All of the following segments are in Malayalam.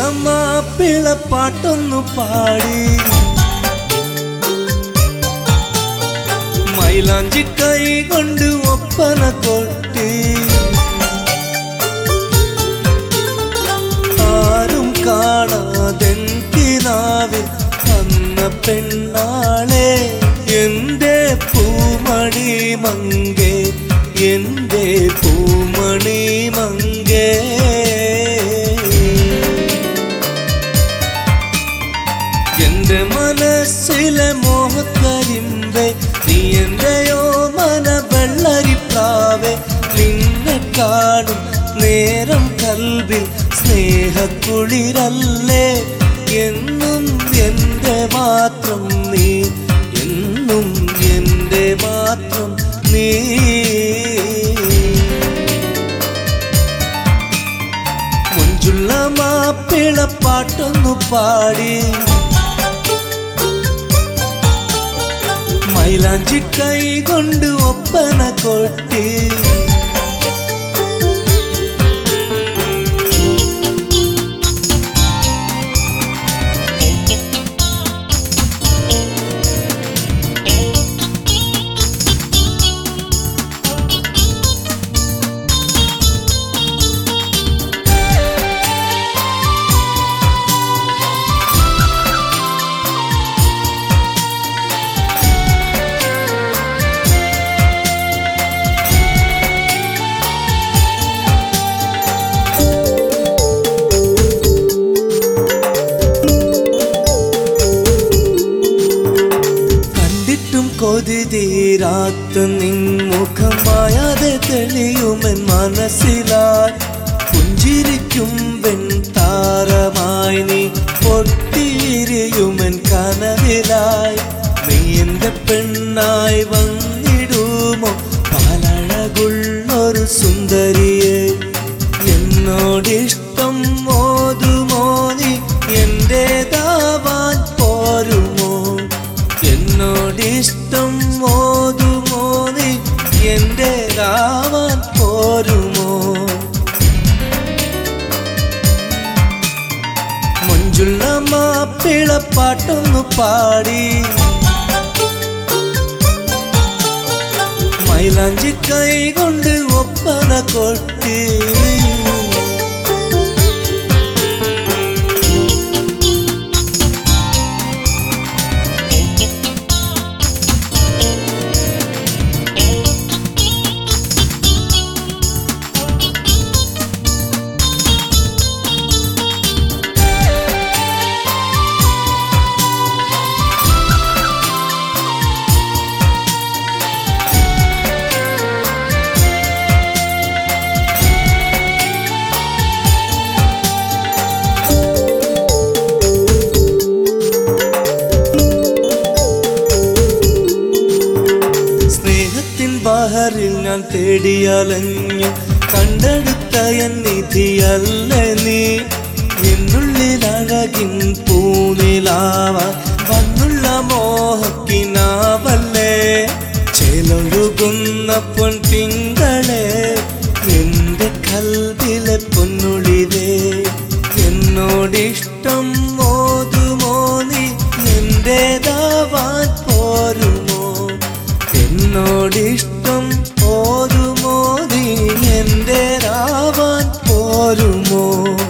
മാപ്പിള പാട്ടൊന്നു പാടി മൈലാഞ്ചി കൈ കൊണ്ട് ഒപ്പന കൊട്ടി ആരും കാണാതെങ്കിനാവിൽ വന്ന പെണ്ണാളെ എന്റെ പൂമണി മങ്കേ എന്റെ പൂമണി മങ്കേ എന്റെ മനസ്സിലെ മോഹക്കരിമ്പെ നീ എന്റെയോ മന വെള്ളരിപ്രാവെ നിന്നെ കാണും നേരം കൽവിൽ സ്നേഹക്കുളിരല്ലേ എന്നും എന്റെ മാത്രം നീ എന്നും എന്റെ മാത്രം നീ മുഞ്ചുള്ള മാപ്പിള പാട്ടൊന്നു പാടി മൈലാഞ്ചി കൈ കൊണ്ട് ഒപ്പന കൊട്ടി കണ്ടിട്ടും കൊതി തീരാത്ത നിൻമുഖം മായാതെ തെളിയുമെൻ മനസ്സിലായി പുഞ്ചിരിക്കും വെൺ താരമായി നീ പൊട്ടിയിരിയുമെൻ കനവിലായി നീ എന്റെ പെണ്ണായി വന്നിടുമോ പാലഴകുള്ളൊരു സുന്ദരിയെ എന്നോടിഷ്ടം മോതുമോ നീ എന്റേതാവാൻ പോരുമോ എന്നോടിഷ്ടം മോതുമോ നീ എന്റേതാവാൻ പോരുമോ മഞ്ജുള്ള മാപ്പിള പാട്ടൊന്നു പാടി മൈലാഞ്ചി കൈ കൊണ്ട് ഒപ്പന കൊട്ടി സ്നേഹത്തിൻ ബഹറിൽ ഞാൻ തേടിയലഞ്ഞു കണ്ടെടുത്ത എൻ നിധിയല്ല നീ എന്നുള്ളിൽ അഴകിൻ പൂനിലാവ വന്നുള്ള മോഹക്കിനാവല്ലേ ചേലൊഴുകുന്ന പൊൻ തിങ്കളെ എന്റെ കൽവിലെ പൊന്നുളിതേ എന്നോടിഷ്ടം മോതുമോ നീ എന്റേതാവാൻ പോരുമോ എന്നോടിഷ്ടം പോരുമോ നീ എന്റേതാവാൻ പോരുമോ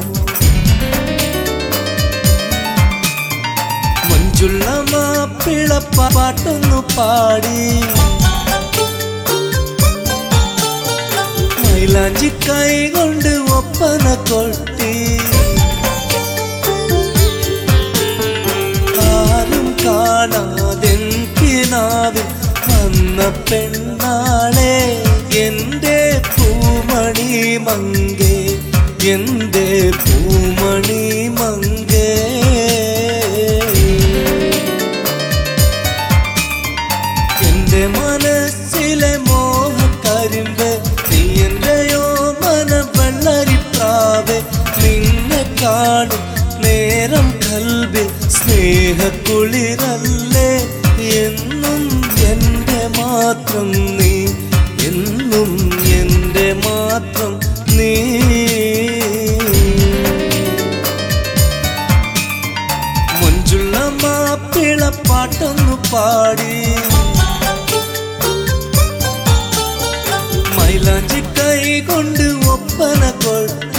മഞ്ജുള്ള മാപ്പിള പാട്ടൊന്നു പാടി മൈലാഞ്ചി കൈ കൊണ്ട് ഒപ്പന കൊട്ടി ആരും കാണാതെങ്കിനാവിൽ വന്ന പെണ്ണാളെ എന്റെ പൂമണി മങ്കേ എന്റെ പൂമണി മങ്കേ എന്റെ മനസ്സിലെ മോഹക്കരിമ്പ് നീ എന്റെയോ മന വെള്ളരിപ്രാവ് നിന്നെ കാണും നേരം കൽവിൽ സ്നേഹക്കുളിരല്ലേ എന്നും എന്റെ മാത്രം നീ എന്നും എന്റെ മാത്രം നീ മൈലാഞ്ചി കൈ കൊണ്ട് ഒപ്പന കൊൾ